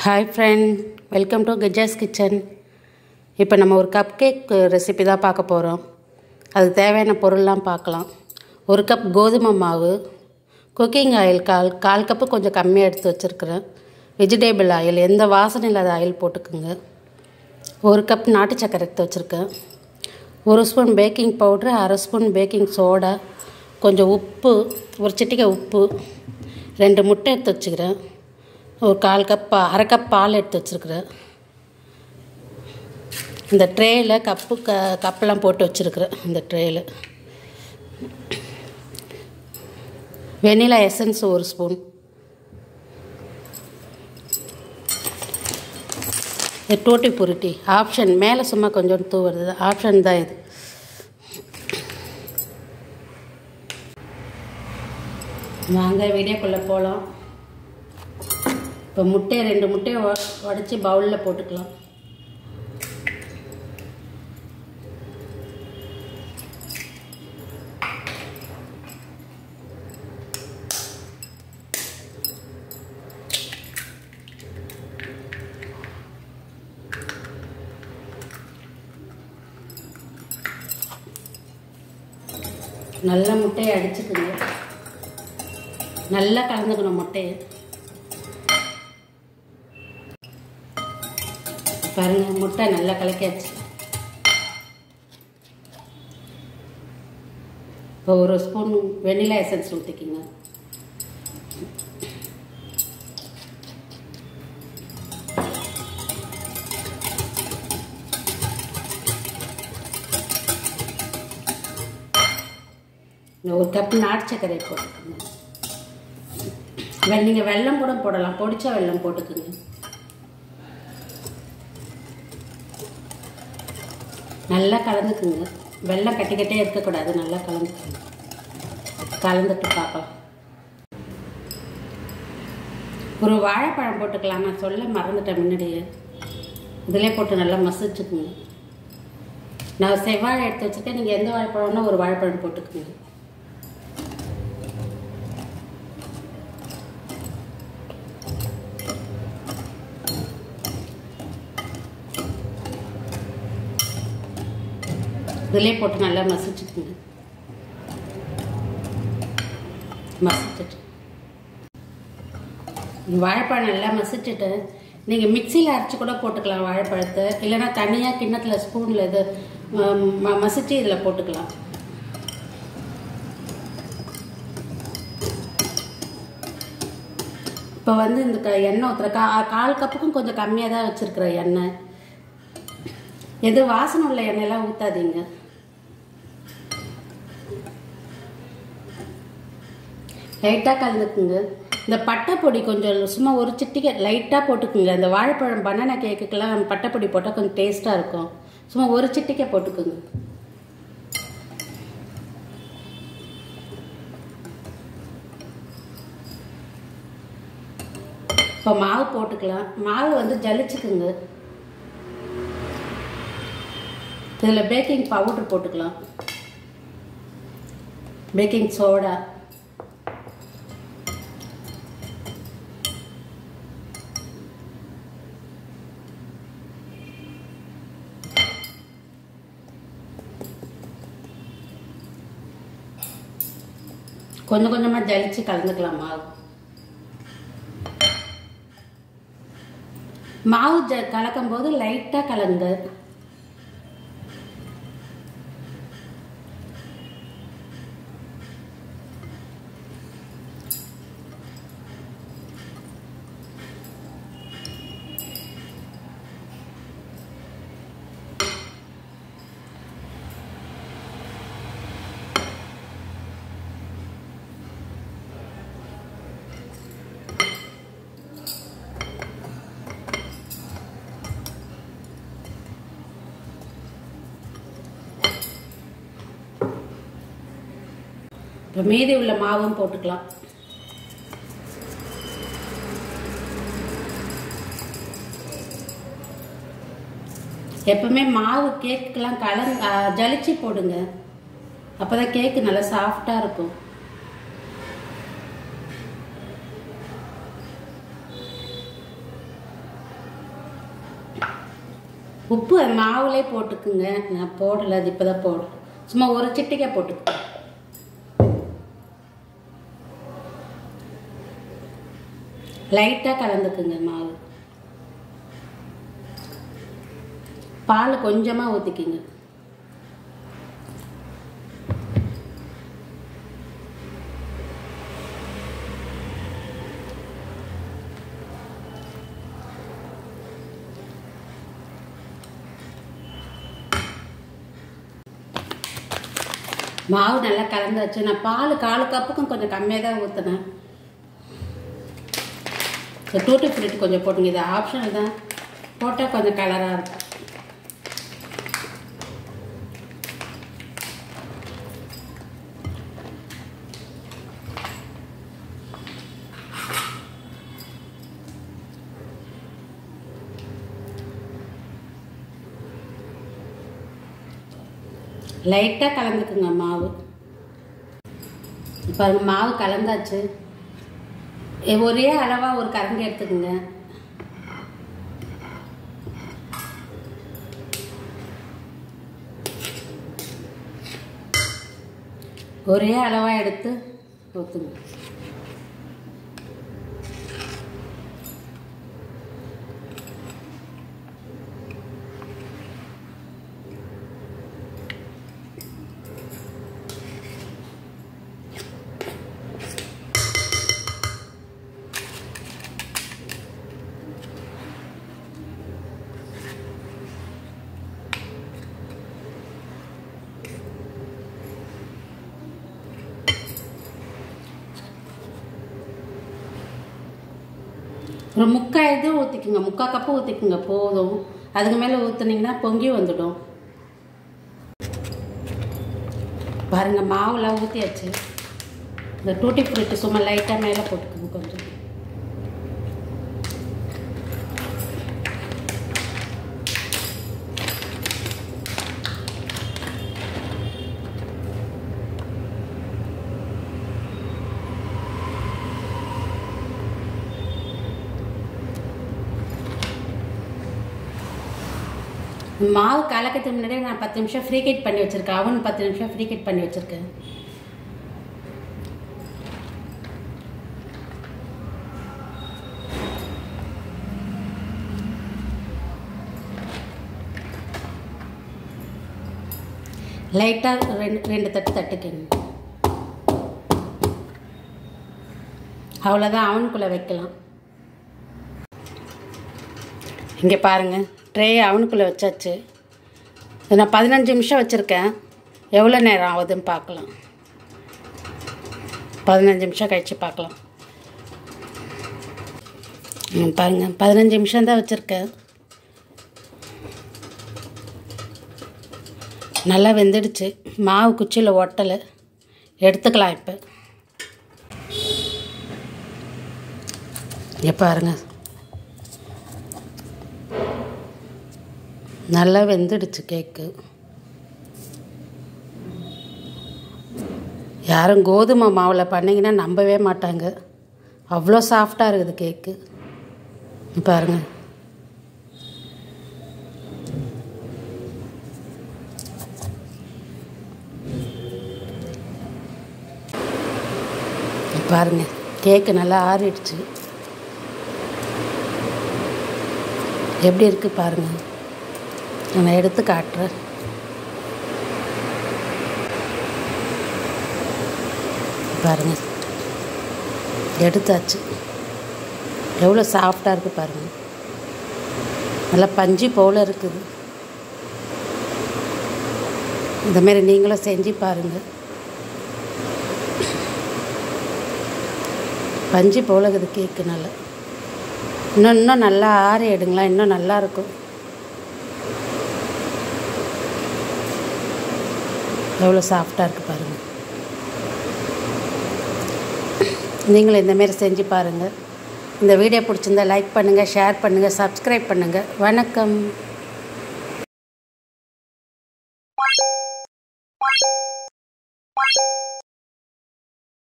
hi friend welcome to Gaja's kitchen இப்போ நம்ம ஒரு கப் கேக் ரெசிபி தான் பார்க்க போகிறோம் அதுக்கு தேவையான பொருள்லாம் பார்க்கலாம் ஒரு கப் கோதுமை மாவு குக்கிங் ஆயில் கால் கால் கப்பு கொஞ்சம் கம்மியாக எடுத்து வச்சுருக்கிறேன் வெஜிடேபிள் ஆயில் எந்த வாசனை இல்லாத ஆயில் போட்டுக்குங்க ஒரு கப் நாட்டு சக்கரை எடுத்து வச்சுருக்கேன் ஒரு ஸ்பூன் பேக்கிங் பவுட்ரு அரை ஸ்பூன் பேக்கிங் சோடா கொஞ்சம் உப்பு ஒரு சிட்டிகை உப்பு ரெண்டு முட்டை எடுத்து வச்சுக்கிறேன் ஒரு கால் கப் பா- அரை கப் பால் எடுத்து வச்சுருக்குறேன் இந்த ட்ரேயில் கப்பு க கப்பெல்லாம் போட்டு வச்சுருக்குறேன் இந்த ட்ரேயில் வெனிலா எசன்ஸ் ஒரு ஸ்பூன் இது டோட்டி புருட்டி ஆப்ஷன் மேலே சும்மா கொஞ்சோண்டு தூவுறது ஆப்ஷன் தான் இது வாங்க வீடியோக்குள்ளே போகலாம் இப்போ முட்டையை ரெண்டு முட்டையை உடச்சி பவுலில் போட்டுக்கலாம் நல்ல முட்டையை அடிச்சுக்குங்க நல்லா கலந்துக்கணும் முட்டையை பாருங்க முட்டை நல்லா கலக்கியாச்சு இப்போ ஒரு ஸ்பூன் வெனிலா எசன்ஸ் ஊற்றிக்கிங்க ஒரு கப் நாட்டு சர்க்கரை போட்டுக்கோங்க வெ- நீங்க வெல்லம் கூட போடலாம் பொடிச்ச வெல்லம் போட்டுக்குங்க நல்லா கலந்துக்குங்க வெள்ளம் கட்டி கட்டே இருக்கக்கூடாது நல்லா கலந்துக்குங்க கலந்துட்டு பார்க்கலாம் ஒரு வாழைப்பழம் போட்டுக்கலாம் நான் சொல்ல மறந்துட்டேன் முன்னாடியே இதிலே போட்டு நல்லா மசிச்சுக்குங்க நான் செவ்வாழை எடுத்து வச்சுருக்கேன் நீங்கள் எந்த வாழைப்பழம்னா ஒரு வாழைப்பழம் போட்டுக்குங்க இதிலே போட்டு நல்லா மசிச்சுக்குங்க மசிச்சுட்டு வாழைப்பழம் நல்லா மசிச்சுட்டு நீங்கள் மிக்சியில் அரைச்சி கூட போட்டுக்கலாம் வாழைப்பழத்தை இல்லைன்னா தனியாக கிண்ணத்தில் ஸ்பூனில் இது ம- ம- மசிச்சு இதில் போட்டுக்கலாம் இப்போ வந்து இந்த க- எண்ணெய் ஊற்றுற கா கால் கப்புக்கும் கொஞ்சம் கம்மியாக தான் வச்சுருக்குறேன் எண்ணெய் எது வாசனை உள்ள எண்ணெயெல்லாம் ஊற்றாதீங்க லைட்டாக கலந்துக்குங்க இந்த பட்டைப்பொடி கொஞ்சம் சும்மா ஒரு சிட்டிகை லைட்டாக போட்டுக்குங்க இந்த வாழைப்பழம் பனானா கேக்குக்கெல்லாம் பட்டைப்பொடி போட்டால் கொஞ்சம் டேஸ்ட்டாக இருக்கும் சும்மா ஒரு சிட்டிகை போட்டுக்குங்க இப்போ மாவு போட்டுக்கலாம் மாவு வந்து ஜலிச்சுக்குங்க இதில் பேக்கிங் பவுடர் போட்டுக்கலாம் பேக்கிங் சோடா கொஞ்சம் கொஞ்சமாக ஜலிச்சு கலந்துக்கலாம் மாவு மாவு ஜ கலக்கும் போது லைட்டாக கலங்க இப்போ மீதி உள்ள மாவும் போட்டுக்கலாம் எப்பவுமே மாவு கேக்குக்கெல்லாம் கலங் ஆ, ஜலிச்சு போடுங்க அப்பதான் கேக்கு நல்லா சாஃப்டா இருக்கும் உப்பு அது மாவுலே போட்டுக்குங்க நான் போடலை அது இப்போ தான் போடுறேன் சும்மா ஒரு சிட்டிக்காய் போட்டுக்கு லைட்டாக கலந்துக்குங்க மாவு பால் கொஞ்சமாக ஊற்றிக்கிங்க மாவு நல்லா கலந்தாச்சு நான் பால் காலு கப்புக்கும் கொஞ்சம் கம்மியாக தான் ஊற்றினேன் டூட்டி ஃப்ரூட் கொஞ்சம் போட்டுங்க இது ஆப்ஷனல் தான் போட்டால் கொஞ்சம் கலராக இருக்கும் லைட்டாக கலந்துக்குங்க மாவு பாருங்க மாவு கலந்தாச்சு எ- ஒரே அளவாக ஒரு கரண்டி எடுத்துக்கோங்க ஒரே அளவாக எடுத்து ஊற்றுங்க ஒரு முக்கால் இது ஊற்றிக்குங்க முக்கால் கப்பு ஊற்றிக்குங்க போதும் அதுக்கு மேலே ஊற்றுனீங்கன்னா பொங்கி வந்துடும் பாருங்க மாவுலாம் ஊற்றியாச்சு இந்த டூட்டி ஃப்ரூட்டு சும்மா லைட்டாக மேலே போட்டுக்கோங்க கொஞ்சம் மாவு கலக்கிறதுக்கு முன்னாடியே நான் பத்து நிமிஷம் ஃப்ரீ ஹீட் பண்ணி வச்சுருக்கேன் அவன் பத்து நிமிஷம் ஃப்ரீ ஹீட் பண்ணி வச்சுருக்கேன் லைட்டாக ரெண்டு ரெண்டு தட்டு தட்டுக்கங்க அவ்வளோதான் அவனுக்குள்ளே வைக்கலாம் இங்கே பாருங்கள் ட்ரே அவனுக்குள்ளே வச்சாச்சு இது நான் பதினஞ்சு நிமிஷம் வச்சுருக்கேன் எவ்வளோ நேரம் ஆகுதுன்னு பார்க்கலாம் பதினஞ்சு நிமிஷம் கழித்து பார்க்கலாம் ம், பாருங்க பதினஞ்சு நிமிஷம் தான் வச்சுருக்கேன் நல்லா வெந்துடுச்சு மாவு குச்சியில் ஒட்டலை எடுத்துக்கலாம் இப்போ இங்கே பாருங்க நல்லா வெந்துடுச்சு கேக்கு யாரும் கோதுமை மாவில் பண்ணிங்கன்னா நம்பவே மாட்டாங்க அவ்வளோ சாஃப்டாக இருக்குது கேக்கு பாருங்க பாருங்க கேக்கு நல்லா ஆறிடுச்சு எப்படி இருக்கு பாருங்க நான் எடுத்து காட்டுறேன் பாருங்க எடுத்தாச்சு எவ்வளோ சாஃப்டாக இருக்குது பாருங்க நல்லா பஞ்சு போல் இருக்குது இந்த மாதிரி நீங்களும் செஞ்சு பாருங்கள் பஞ்சு போல இருக்குது கேக்கு நல்லா இன்னும் இன்னும் நல்லா ஆறி எடுங்களா இன்னும் நல்லா இருக்கும் எவ்வளோ சாஃப்டாக இருக்குது பாருங்கள் நீங்களும் இந்தமாரி செஞ்சு பாருங்கள் இந்த வீடியோ பிடிச்சிருந்தா லைக் பண்ணுங்கள் ஷேர் பண்ணுங்கள் சப்ஸ்கிரைப் பண்ணுங்கள் வணக்கம்